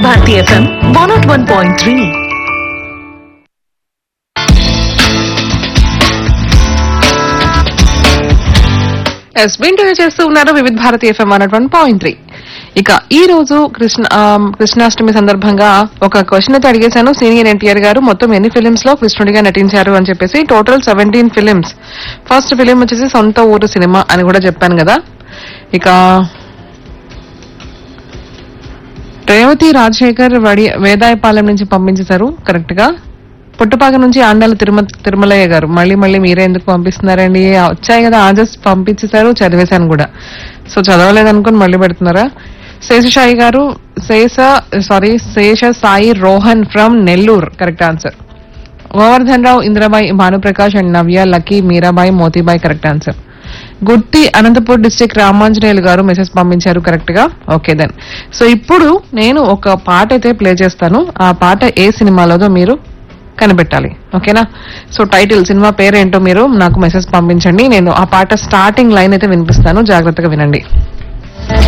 Bharati FM one naught one point three ఎస్ వింటూ చేస్తూ ఉన్నారు Vividh Bharati FM one one point three ఇక ఈ రోజు కృష్ణ ఆ, కృష్ణాష్టమి సందర్భంగా ఒక క్వశ్చన్ అయితే అడిగేశాను సీనియర్ ఎన్టీఆర్ గారు మొత్తం ఎన్ని ఫిలిమ్స్ లో కృష్ణుడిగా నటించారు అని చెప్పేసి total seventeen films first film వచ్చేసి సొంత ఊరు సినిమా అని కూడా చెప్పాను కదా ఇక రేవతి రాజశేఖర్ వడి వేదాయపాలెం నుంచి పంపించేశారు కరెక్ట్ గా పుట్టపాక నుంచి ఆండాల తిరుమ తిరుమలయ్య గారు మళ్ళీ మళ్ళీ మీరే ఎందుకు పంపిస్తున్నారండి ఆ, వచ్చాయి కదా ఆజస్ పంపించేశారు చదివేశాను కూడా సో చదవలేదు అనుకుని మళ్ళీ పెడుతున్నారా శేషసాయి గారు Sesha sorry Sesha Sai Rohan from Nellore correct answer Govardhan Rao Indrabai Bhanuprakash and Navya lucky Meerabai Motibai correct answer Gutti Anantapur district Ramanjaneyulu గారు మెసేజ్ పంపించారు కరెక్ట్ గా ఓకే దెన్ సో ఇప్పుడు నేను ఒక పాట అయితే ప్లే చేస్తాను ఆ పాట ఏ సినిమాలోదో మీరు కనిపెట్టాలి ఓకేనా సో టైటిల్ సినిమా పేరేంటో మీరు నాకు మెసేజ్ పంపించండి నేను ఆ పాట స్టార్టింగ్ లైన్ అయితే వినిపిస్తాను జాగ్రత్తగా వినండి